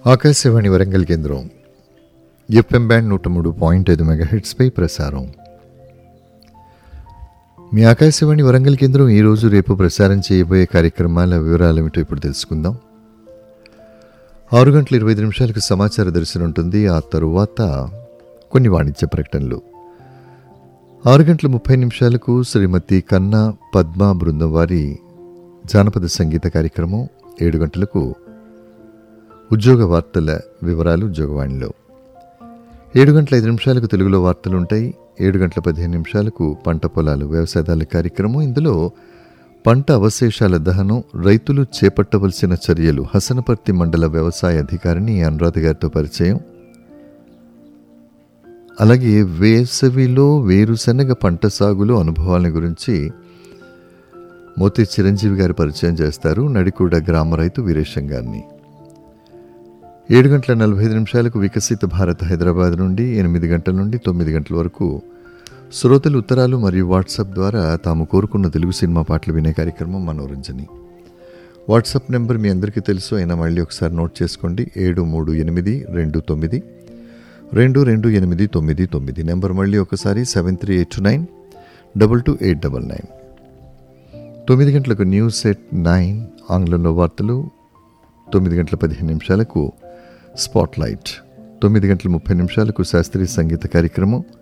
ఆకాశవాణి వరంగల్ కేంద్రం FM band నూట మూడు పాయింట్ ఐదు మెగాహెట్స్పై ప్రసారం మీ ఆకాశవాణి వరంగల్ కేంద్రం ఈరోజు రేపు ప్రసారం చేయబోయే కార్యక్రమాల వివరాలు ఏమిటో ఇప్పుడు తెలుసుకుందాం ఆరు గంటల ఇరవై ఐదు నిమిషాలకు సమాచార దర్శనం ఉంటుంది ఆ తరువాత కొన్ని వాణిజ్య ప్రకటనలు ఆరు గంటల ముప్పై నిమిషాలకు శ్రీమతి కన్నా పద్మ బృందం వారి జానపద సంగీత కార్యక్రమం ఏడు గంటలకు ఉద్యోగ వార్తల వివరాలు ఉద్యోగవాణిలో ఏడు గంటల ఐదు నిమిషాలకు తెలుగులో వార్తలు ఉంటాయి ఏడు గంటల పదిహేను నిమిషాలకు పంట పొలాలు వ్యవసాయదారుల కార్యక్రమం ఇందులో పంట అవశేషాల దహనం రైతులు చేపట్టవలసిన చర్యలు హసనపర్తి మండల వ్యవసాయ అధికారిని అనురాధ గారితో పరిచయం అలాగే వేసవిలో వేరుశనగ పంట సాగులో అనుభవాల గురించి మోతి చిరంజీవి గారు పరిచయం చేస్తారు నడికూడ గ్రామ రైతు వీరేశం గారిని ఏడు గంటల నలభై ఐదు నిమిషాలకు వికసిత భారత్ హైదరాబాద్ నుండి ఎనిమిది గంటల నుండి తొమ్మిది గంటల వరకు శ్రోతలు ఉత్తరాలు మరియు వాట్సాప్ ద్వారా తాము కోరుకున్న తెలుగు సినిమా పాటలు వినే కార్యక్రమం మనోరంజని వాట్సాప్ నెంబర్ మీ అందరికీ తెలుసు అయినా మళ్ళీ ఒకసారి నోట్ చేసుకోండి ఏడు మూడు ఎనిమిది రెండు తొమ్మిది రెండు రెండు ఎనిమిది తొమ్మిది తొమ్మిది నెంబర్ మళ్ళీ ఒకసారి seven three eight nine double two eight double nine తొమ్మిది గంటలకు న్యూస్ ఎట్ నైన్ ఆంగ్లంలో వార్తలు తొమ్మిది గంటల పదిహేను నిమిషాలకు స్పాట్ లైట్ తొమ్మిది గంటల ముప్పై నిమిషాలకు శాస్త్రీయ సంగీత కార్యక్రమం